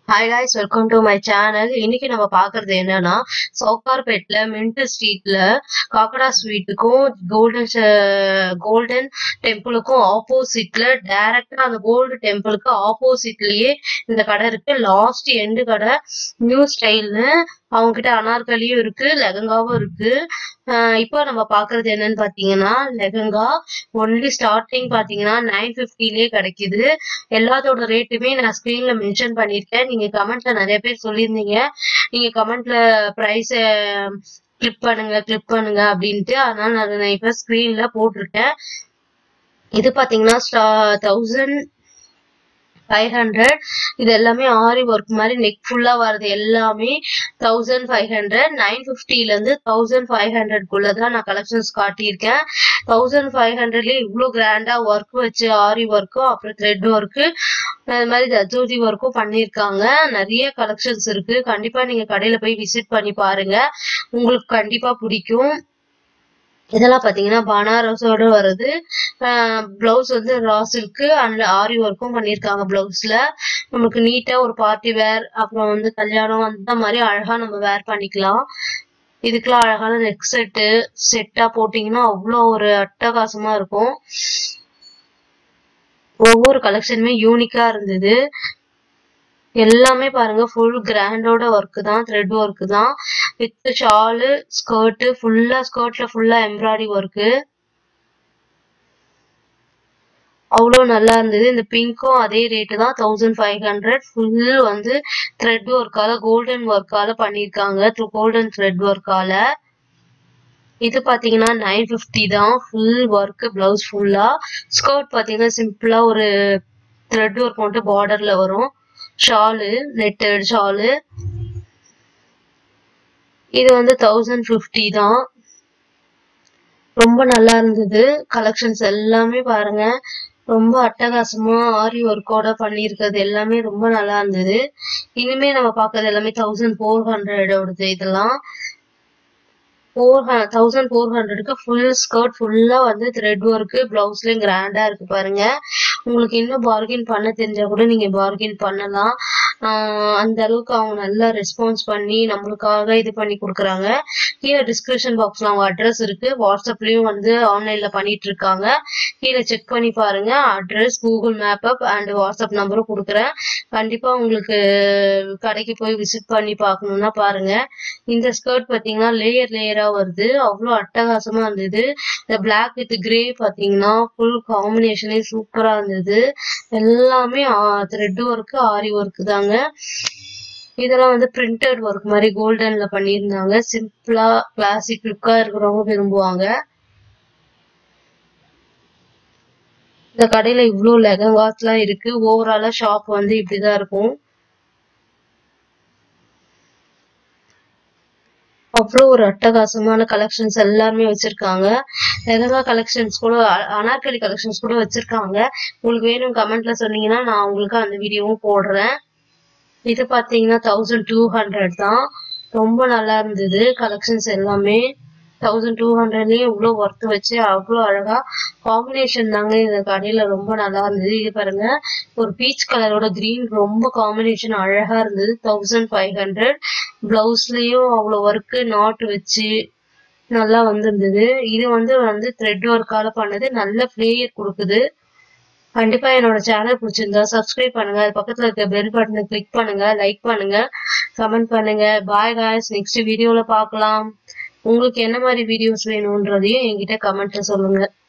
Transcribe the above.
hi guys welcome to my channel இன்னைக்கு நம்ம பார்க்கறது என்னன்னா சவுகார்பேட்ல மின்ட் ஸ்ட்ரீட்ல காக்கடா ஸ்வீட்டுக்கும் கோல்டன் கோல்டன் டெம்பிளுக்கும் ஆப்போசிட்ல டைரக்டா அந்த கோல்டு டெம்பிளுக்கு ஆப்போசிட்லயே இந்த கடை இருக்கு லாஸ்ட் எண்டு கடை நியூ ஸ்டைல்னு அவங்க கிட்ட அனார்கலியும் இருக்கு லெகங்காவும் இருக்கு ஆஹ் இப்போ நம்ம பாக்குறது என்னன்னு பாத்தீங்கன்னா லெகங்கா ஒன்லி ஸ்டார்டிங் பாத்தீங்கன்னா நைன் பிப்டிலேயே கிடைக்குது எல்லாத்தோட ரேட்டுமே நான் ஸ்கிரீன்ல மென்ஷன் பண்ணிருக்கேன் நீங்க கமெண்ட்ல நிறைய பேர் சொல்லியிருந்தீங்க நீங்க கமெண்ட்ல பிரைஸ் கிளிக் பண்ணுங்க கிளிக் பண்ணுங்க அப்படின்ட்டு அதனால நான் நான் இப்ப ஸ்கிரீன்ல போட்டிருக்கேன் இது பாத்தீங்கன்னா தௌசண்ட் ஃபைவ் ஹண்ட்ரட் இது எல்லாமே ஆரி ஒர்க் மாதிரி நெக் ஃபுல்லா வர்றது எல்லாமே தௌசண்ட் ஃபைவ் ஹண்ட்ரட் நைன் ஃபிஃப்டில இருந்து தௌசண்ட் ஃபைவ் ஹண்ட்ரட்குள்ள தான் நான் கலெக்ஷன்ஸ் காட்டியிருக்கேன் தௌசண்ட் ஃபைவ் ஹண்ட்ரட்லயே இவ்வளோ கிராண்டா ஒர்க் வச்சு ஆரி ஒர்க்கும் அப்புறம் த்ரெட் ஒர்க்கு அது மாதிரி தஜோதி ஒர்க்கும் பண்ணியிருக்காங்க நிறைய கலெக்ஷன்ஸ் இருக்கு கண்டிப்பா நீங்க கடையில போய் விசிட் பண்ணி பாருங்க உங்களுக்கு கண்டிப்பா பிடிக்கும் இதெல்லாம் பாத்தீங்கன்னா பனாரஸோட வருது பிளவுஸ் வந்து ரா சில்க்கு அண்ட் ஆரி ஒர்க்கும் பண்ணியிருக்காங்க பிளவுஸ்ல நமக்கு நீட்டா ஒரு பார்ட்டி வேர் அப்புறம் வந்து கல்யாணம் அந்த மாதிரி அழகா நம்ம வேர் பண்ணிக்கலாம் இதுக்கெல்லாம் அழகான நெக் செட்டு செட்டா போட்டீங்கன்னா அவ்வளோ ஒரு அட்டகாசமா இருக்கும் ஒவ்வொரு கலெக்ஷனுமே யூனிக்கா இருந்தது எல்லாமே பாருங்க ஃபுல் கிராண்டோட ஒர்க் தான் த்ரெட் ஒர்க் தான் வித் ஷாலு ஸ்கர்ட் ஃபுல்லா ஸ்கர்ட்ல ஃபுல்லா எம்ப்ராய்டரி ஒர்க்கு அவ்வளோ நல்லா இருந்தது இந்த பிங்க்கும் அதே ரேட்டு தான் தௌசண்ட் ஃபைவ் ஹண்ட்ரட் ஃபுல் வந்து த்ரெட் ஒர்க்கால கோல்டன் ஒர்க்கால பண்ணியிருக்காங்க கோல்டன் த்ரெட் ஒர்க்கால இது பாத்தீங்கன்னா நைன் ஃபிஃப்டி தான் ஃபுல் ஒர்க் பிளவுஸ் ஃபுல்லா ஸ்கர்ட் பாத்தீங்கன்னா சிம்பிளா ஒரு த்ரெட் ஒர்க் மட்டும் பார்டர்ல வரும் ஷாலு நெட்டட் ஷாலு இது வந்து தௌசண்ட் ஃபிஃப்டி தான் ரொம்ப நல்லா இருந்தது கலெக்ஷன்ஸ் எல்லாமே பாருங்க ரொம்ப அட்டகாசமா ஆரி ஒர்க்கோட பண்ணியிருக்கிறது எல்லாமே ரொம்ப நல்லா இருந்தது இனிமே நம்ம பார்க்கறது எல்லாமே தௌசண்ட் ஃபோர் ஹண்ட்ரடோடது இதெல்லாம் ஃபோர் தௌசண்ட் ஃபோர் ஹண்ட்ரடுக்கு ஃபுல் ஸ்கர்ட் ஃபுல்லா வந்து த்ரெட் ஒர்க்கு பிளவுஸ்லயும் கிராண்டா இருக்கு பாருங்க உங்களுக்கு இன்னும் பார்கெயின் பண்ண தெரிஞ்சா கூட நீங்க பார்கெயின் பண்ணலாம் அந்த அளவுக்கு அவங்க நல்லா ரெஸ்பான்ஸ் பண்ணி நம்மளுக்காக இது பண்ணி கொடுக்குறாங்க கீழே டிஸ்கிரிப்ஷன் பாக்ஸ்ல அவங்க அட்ரஸ் இருக்கு வாட்ஸ்அப்லயும் வந்து ஆன்லைன்ல பண்ணிட்டு இருக்காங்க கீழே செக் பண்ணி பாருங்க address Google map app and WhatsApp நம்பரும் கொடுக்குறேன் கண்டிப்பா உங்களுக்கு கடைக்கு போய் விசிட் பண்ணி பார்க்கணும்னா பாருங்க இந்த ஸ்கர்ட் பாத்தீங்கன்னா லேயர் லேயரா வருது அவ்வளோ அட்டகாசமா இருந்தது இந்த பிளாக் வித் கிரே பாத்தீங்கன்னா ஃபுல் காம்பினேஷனே சூப்பரா இருந்தது எல்லாமே த்ரெட் ஒர்க் ஆரி ஒர்க் தாங்க இதெல்லாம் வந்து பிரிண்டட் ஒர்க் மாதிரி கோல்டன்ல பண்ணியிருந்தாங்க சிம்பிளா கிளாசிக் லுக்கா இருக்கிறவங்க விரும்புவாங்க இந்த கடையில இவ்வளோ லெகங்காஸ் எல்லாம் இருக்கு ஓவராலா ஷாப் வந்து இப்படிதான் இருக்கும் அவ்வளோ ஒரு அட்டகாசமான கலெக்ஷன்ஸ் எல்லாருமே வச்சிருக்காங்க லெகங்கா கலெக்ஷன்ஸ் கூட அனார்கலி கலெக்ஷன்ஸ் கூட வச்சிருக்காங்க உங்களுக்கு வேணும் கமெண்ட்ல சொன்னீங்கன்னா நான் உங்களுக்கு அந்த வீடியோவும் போடுறேன் இது பாத்தீங்கன்னா தௌசண்ட் டூ ஹண்ட்ரட் தான் ரொம்ப நல்லா இருந்தது கலெக்ஷன்ஸ் எல்லாமே தௌசண்ட் டூ ஹண்ட்ரட்லயே இவ்வளோ ஒர்த்து வச்சு அவ்வளோ அழகா காம்பினேஷன் தாங்க இந்த கடையில ரொம்ப நல்லா இருந்தது இது பாருங்க ஒரு பீச் கலரோட கிரீன் ரொம்ப காம்பினேஷன் அழகா இருந்தது தௌசண்ட் ஃபைவ் ஹண்ட்ரட் பிளவுஸ்லயும் அவ்வளோ ஒர்க்கு நாட் வச்சு நல்லா வந்திருந்தது இது வந்து வந்து த்ரெட் ஒர்க்கால பண்ணது நல்ல ஃபிளேயர் கொடுக்குது கண்டிப்பா என்னோட சேனல் பிடிச்சிருந்தா சப்ஸ்கிரைப் பண்ணுங்க அது பக்கத்துல இருக்க பெல் பட்டனை கிளிக் பண்ணுங்க லைக் பண்ணுங்க கமெண்ட் பண்ணுங்க பாய் காய்ஸ் நெக்ஸ்ட் வீடியோல பார்க்கலாம் உங்களுக்கு என்ன மாதிரி வீடியோஸ் வேணும்ன்றதையும் என்கிட்ட கமெண்ட்ல சொல்லுங்க